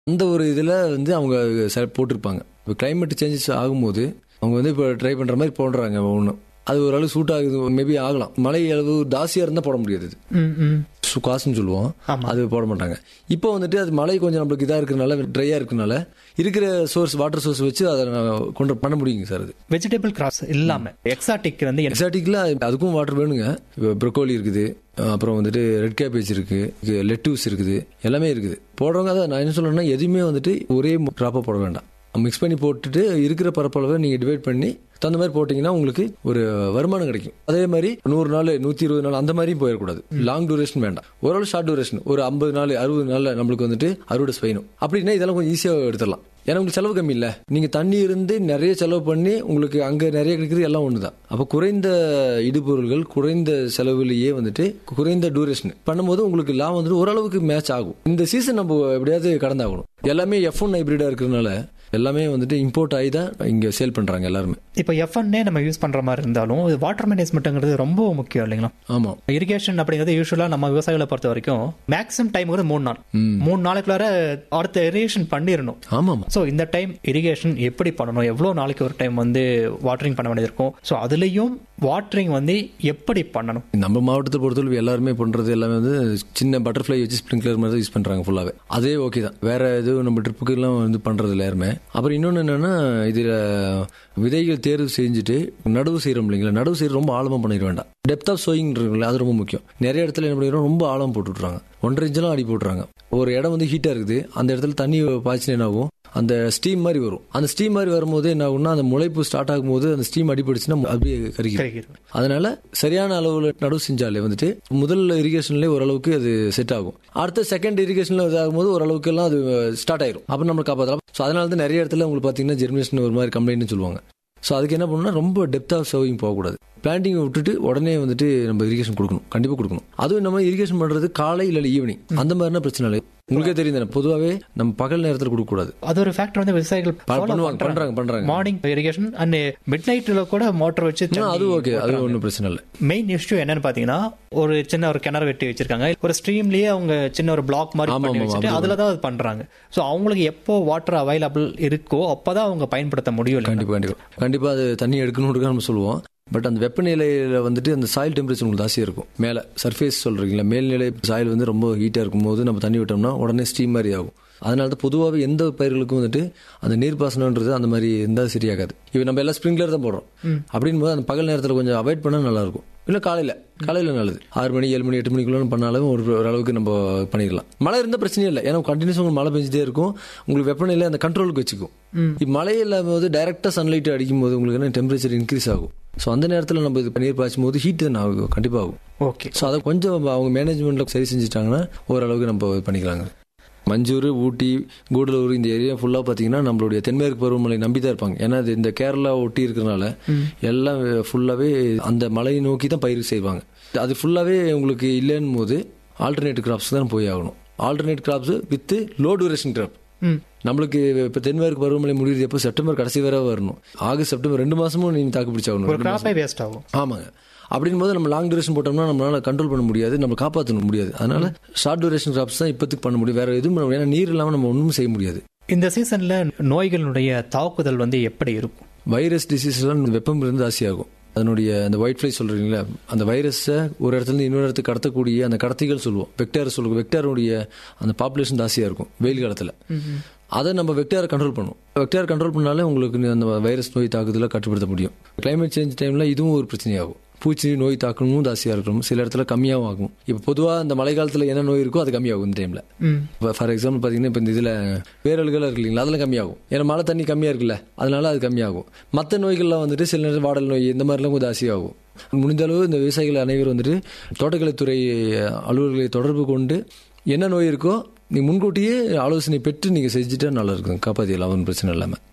அந்த ஒரு இதில் வந்து அவங்க செ- போட்டிருப்பாங்க இப்போ climate சேஞ்சஸ் ஆகும்போது அவங்க வந்து இப்போ ட்ரை பண்ணுற மாதிரி போடுறாங்க ஒன்று அது ஓரளவு சூட் ஆகுது மேபி ஆகலாம் மழை அளவு ஜாஸ்தியாக இருந்தால் போட முடியாது இது ம், ம். காசுன்னு சொல்லுவோம் ஆமா. அது போட மாட்டாங்க இப்போ வந்துட்டு அது மழை கொஞ்சம் நம்மளுக்கு இதாக இருக்கிறனால ட்ரையாக இருக்கிறனால இருக்கிற சோர்ஸ் வாட்டர் சோர்ஸ் வச்சு அதை நான் கொண்டு பண்ண முடியுங்க சார் அது வெஜிடபிள் கிராப்ஸ் இல்லாம எக்ஸாட்டிக் வந்து என்ன- எக்ஸாட்டிக்ல அதுக்கும் வாட்டர் வேணுங்க இப்போ ப்ரொக்கோலி இருக்குது அப்புறம் வந்துட்டு ரெட் கேபேஜ் இருக்கு லெட்டூஸ் இருக்குது எல்லாமே இருக்குது போடுறவங்க அதை நான் என்ன சொல்றேன்னா எதுவுமே வந்துட்டு ஒரே க்ராப்பாக போட வேண்டாம் மிக்ஸ் பண்ணி போட்டுட்டு இருக்கிற பரப்பளவை நீங்க டிவைட் பண்ணி தகுந்த மாதிரி போட்டீங்கன்னா உங்களுக்கு ஒரு வருமானம் கிடைக்கும் அதே மாதிரி நூறு நாள் நூத்தி இருபது நாள் அந்த மாதிரியும் போயிடக்கூடாது லாங் டூரேஷன் வேண்டாம் ஓரளவு ஷார்ட் டூரேஷன் ஒரு ஐம்பது நாள் அறுபது நாள்ல நம்மளுக்கு வந்துட்டு அறுவடை செய்யணும் அப்படின்னா இதெல்லாம் கொஞ்சம் ஈஸியாக எடுத்துடலாம் ஏன்னா உங்களுக்கு செலவு கம்மி இல்ல நீங்க தண்ணி இருந்து நிறைய செலவு பண்ணி உங்களுக்கு அங்க நிறைய கிடைக்கிறது எல்லாம் ஒண்ணுதான் அப்ப குறைந்த இடுபொருள்கள் குறைந்த செலவுலயே வந்துட்டு குறைந்த டூரேஷன் பண்ணும்போது உங்களுக்கு லாபம் வந்துட்டு ஓரளவுக்கு மேட்ச் ஆகும் இந்த சீசன் நம்ம எப்படியாவது கடந்தாகணும் எல்லாமே எஃப் ஒன் ஹைபிரிடா இருக்கிறதுனால எல்லாமே வந்துட்டு இம்போர்ட் ஆகி தான் இங்க சேல் பண்றாங்க எல்லாருமே இப்போ எஃப்என்னே நம்ம யூஸ் பண்ற மாதிரி இருந்தாலும் வாட்டர் மேனேஜ்மெண்ட்ங்கிறது ரொம்ப முக்கியம் இல்லைங்களா ஆமா இரிகேஷன் அப்படிங்கிறது யூஸ்வலா நம்ம விவசாயிகளை பொறுத்த வரைக்கும் மேக்ஸிமம் டைம் வந்து மூணு நாள் ம். மூணு நாளைக்குள்ளார அடுத்த இரிகேஷன் பண்ணிடணும் ஆமா ஸோ இந்த டைம் இரிகேஷன் எப்படி பண்ணணும் எவ்வளோ நாளைக்கு ஒரு டைம் வந்து வாட்டரிங் பண்ண வேண்டியது இருக்கும் ஸோ அதுலேயும் வாட்டரிங் வந்து எப்படி பண்ணணும் நம்ம மாவட்டத்தை பொறுத்தளவு எல்லாருமே பண்றது எல்லாமே வந்து சின்ன பட்டர்ஃப்ளை வச்சு ஸ்ப்ரிங்க்லர் மாதிரி தான் யூஸ் பண்றாங்க ஃபுல்லாவே அதே ஓகே தான் வேற எதுவும் நம்ம ட்ரிப்புக்கு எல்லாம் வந்து பண்றது இல்லை யாருமே அப்புறம் இன்னொன்னு என்னன்னா இதுல விதைகள் தேர்வு செஞ்சுட்டு நடவு செய்யறோம் இல்லைங்களா நடவு செய்யறது ரொம்ப ஆழமா பண்ணிட வேண்டாம் டெப்த் ஆஃப் சோயிங் இருக்குல்ல அது ரொம்ப முக்கியம் நிறைய இடத்துல என்ன பண்ணிடுறோம் ரொம்ப ஆழம் போட்டு விட்றாங்க ஒன்றரை இன்ச்செல்லாம் அடி போட்டுறாங்க ஒரு இடம் வந்து ஹீட்டா இருக்குது அந்த இடத்துல தண்ணி பாய்ச்சினா என்ன ஆகும் அந்த ஸ்டீம் மாதிரி வரும் அந்த ஸ்டீம் மாதிரி வரும்போது என்ன ஆகும்னா அந்த முளைப்பு ஸ்டார்ட் ஆகும்போது அந்த ஸ்டீம் அடிபடுச்சுன்னா அப்படியே கருகிடும் கிடைக்கிறது அதனால சரியான அளவுல நடவு செஞ்சாலே வந்துட்டு முதல் இரிகேஷன்லேயே ஓரளவுக்கு அது செட் ஆகும் அடுத்த செகண்ட் இரிகேஷன்ல இதாகும்போது ஓரளவுக்கு எல்லாம் அது ஸ்டார்ட் ஆயிரும் அப்ப நம்ம காப்பாற்றலாம் ஸோ அதனால தான் நிறைய இடத்துல உங்களுக்கு பார்த்தீங்கன்னா ஜெர்மினேஷன் ஒரு மாதிரி கம்ப்ளைண்ட்னு சொல்லுவாங்க ஸோ அதுக்கு என்ன பண்ணணும்னா ரொம்ப டெப்த் ஆஃப் சர்விங் போகக்கூடாது பிளான்டிங் விட்டுட்டு உடனே வந்துட்டு நம்ம இரிகேஷன் கொடுக்கணும் கண்டிப்பாக கொடுக்கணும் அதுவும் நம்ம இரிகேஷன் பண்றது காலை இல்லை ஈவினிங் அந்த மாதிரினா பிரச்சனை இல்லை உங்களுக்கே தெரியும் தானே பொதுவாகவே நம்ம பகல் நேரத்தில் கொடுக்கக்கூடாது அது ஒரு ஃபேக்டர் வந்து விவசாயிகள் பண்ணுவாங்க பண்றாங்க பண்றாங்க மார்னிங் இரிகேஷன் அண்ட் மிட் நைட்ல கூட மோட்டர் வச்சு ஆ, அது ஓகே அது ஒன்றும் பிரச்சனை இல்லை மெயின் இஷ்யூ என்னன்னு பாத்தீங்கன்னா ஒரு சின்ன ஒரு கிணறு வெட்டி வச்சிருக்காங்க ஒரு ஸ்ட்ரீம்லயே அவங்க சின்ன ஒரு பிளாக் மாதிரி ஆமா, பண்ணி ஆமா, வச்சுட்டு அதுல தான் அது பண்றாங்க சோ அவங்களுக்கு எப்போ வாட்டர் அவைலபிள் இருக்கோ அப்பதான் அவங்க பயன்படுத்த முடியும் இல்லைங்களா? கண்டிப்பா கண்டிப்பா கண்டிப்பா அது தண்ணி எடுக்கணும்னு நம்ம சொல்லுவோம் பட் அந்த வெப்பநிலையில வந்துட்டு அந்த சாயில் டெம்பரேச்சர் உங்களுக்கு ஜாஸ்தியாக இருக்கும் மேலே சர்ஃபேஸ் சொல்றீங்களா மேல்நிலை சாயில் வந்து ரொம்ப ஹீட்டாக இருக்கும்போது நம்ம தண்ணி விட்டோம்னா உடனே ஸ்டீம் மாதிரி ஆகும் அதனால தான் பொதுவாகவே எந்த பயிர்களுக்கும் வந்துட்டு அந்த நீர்ப்பாசனம்ன்றது அந்த மாதிரி இருந்தால் சரியாகாது இப்போ நம்ம எல்லாம் ஸ்ப்ரிங்க்லர் தான் போடுறோம் அப்படின் போது அந்த பகல் நேரத்தில் கொஞ்சம் அவாய்ட் பண்ணால் நல்லா இருக்கும் இல்லை காலையில் காலையில் நல்லது ஆறு மணி ஏழு மணி எட்டு மணிக்குள்ள பண்ணாலும் ஒரு ஓரளவுக்கு நம்ம பண்ணிடலாம் மழை இருந்தால் பிரச்சனையே இல்லை ஏன்னா கண்டினியூஸ் உங்களுக்கு மழை பெஞ்சிட்டே இருக்கும் உங்களுக்கு வெப்பநிலை அந்த கண்ட்ரோலுக்கு வச்சுக்கும் இப்போ மழை இல்லாம போது டைரக்டாக சன்லைட் அடிக்கும் போது உங்களுக்கு என்ன டெம்பரேச்சர் இன்க்ரீஸ் ஆகும் ஸோ அந்த நேரத்தில் நம்ம இது நீர் பாய்ச்சும் போது ஹீட் தான் ஆகும் கண்டிப்பாக ஆகும் ஓகே ஸோ அதை கொஞ்சம் அவங்க மேனேஜ்மெண்ட்ல சரி செஞ்சுட்டாங்கன்னா ஓரளவுக்கு நம்ம இது பண்ணிக்கலாங்க மஞ்சூர் ஊட்டி கூடலூர் இந்த ஏரியா ஃபுல்லாக பார்த்தீங்கன்னா நம்மளுடைய தென்மேற்கு பருவமழை நம்பி தான் இருப்பாங்க ஏன்னா இது இந்த கேரளா ஒட்டி இருக்கிறனால எல்லாம் ஃபுல்லாகவே அந்த மலையை நோக்கி தான் பயிர் செய்வாங்க அது ஃபுல்லாகவே உங்களுக்கு இல்லைன்னும் போது ஆல்டர்னேட் கிராப்ஸ் தான் போய் ஆகணும் alternate crops with low duration crop ம் நம்மளுக்கு இப்போ தென்மேற்கு பருவமழை முடியுது எப்போ செப்டம்பர் கடைசி வரை வரணும் ஆகஸ்ட் செப்டம்பர் ரெண்டு மாசமும் நீங்க தாக்கு பிடிச்சாகணும் ஒரு கிராப்பே வேஸ்ட் ஆகும் ஆமாங்க அப்படின் போது நம்ம லாங் டியூரேஷன் போட்டோம்னா நம்மளால கண்ட்ரோல் பண்ண முடியாது நம்ம காப்பாற்ற முடியாது அதனால ஷார்ட் டியூரேஷன் கிராப்ஸ் தான் இப்போதைக்கு பண்ண முடியும் வேற எதுவும் பண்ண முடியாது. ஏன்னா நீர் இல்லாமல் நம்ம ஒன்றும் செய்ய முடியாது இந்த சீசன்ல நோய்களுடைய தாக்குதல் வந்து எப்படி இருக்கும் வைரஸ் டிசீஸ்லாம் வெப்பம் இருந்து ஜாஸ்தியாகும் அதனுடைய அந்த ஒயிட் ஃப்ளை சொல்றீங்களா அந்த வைரஸை ஒரு இடத்துல இருந்து இன்னொரு இடத்துக்கு கடத்தக்கூடிய அந்த கடத்திகள் சொல்லுவோம் வெக்டார் சொல்லுவோம் வெக்டாருடைய அந்த பாப்புலேஷன் ஜாஸ்தியா இருக்கும் வெயில் காலத்துல அதை நம்ம வெக்டாரை கண்ட்ரோல் பண்ணும் வெக்டார் கண்ட்ரோல் பண்ணாலே உங்களுக்கு அந்த வைரஸ் நோய் தாக்குதலை கட்டுப்படுத்த முடியும் கிளைமேட் சேஞ்ச் டைம்ல இதுவும் ஒரு பிரச்சனையாகும் பூச்சி நோய் தாக்கமும் ஜாஸ்தியாக இருக்கும் சில இடத்துல கம்மியாகவும் ஆகும் இப்போ பொதுவாக இந்த மழை காலத்தில் என்ன நோய் இருக்கோ அது கம்மியாகும் இந்த டைமில் ம் ஃபார் எக்ஸாம்பிள் பார்த்தீங்கன்னா இப்போ இந்த இதில் வேரல்கள் இருக்கு இல்லைங்களா அதெல்லாம் கம்மியாகும் ஏன்னா மழை தண்ணி கம்மியாக இருக்குல்ல அதனால அது கம்மியாகும் மற்ற நோய்கள்லாம் வந்துட்டு சில நேரம் வாடல் நோய் இந்த மாதிரிலாம் கொஞ்சம் ஜாஸ்தியாகும் முடிந்த அளவு இந்த விவசாயிகள் அனைவரும் வந்துட்டு தோட்டக்கலைத்துறை அலுவலர்களை தொடர்பு கொண்டு என்ன நோய் இருக்கோ நீங்க முன்கூட்டியே ஆலோசனை பெற்று நீங்கள் செஞ்சுட்டா நல்லா இருக்கும் காப்பாற்றிடலாம் ஒன்றும் பிரச்சனை இல்லாமல்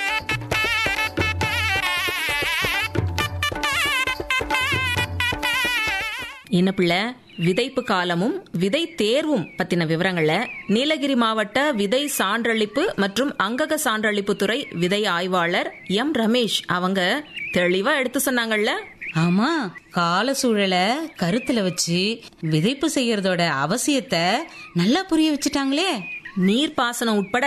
என்ன பிள்ளை விதைப்பு காலமும் விதை தேர்வும் பத்தின விவரங்களை நீலகிரி மாவட்ட விதை சான்றளிப்பு மற்றும் அங்கக சான்றளிப்பு துறை விதை ஆய்வாளர் எம் ரமேஷ் அவங்க தெளிவா எடுத்து சொன்னாங்கல்ல ஆமா கால சூழலை கருத்துல வச்சு விதைப்பு செய்யறதோட அவசியத்தை நல்லா புரிய வச்சுட்டாங்களே நீர்ப்பாசனம் உட்பட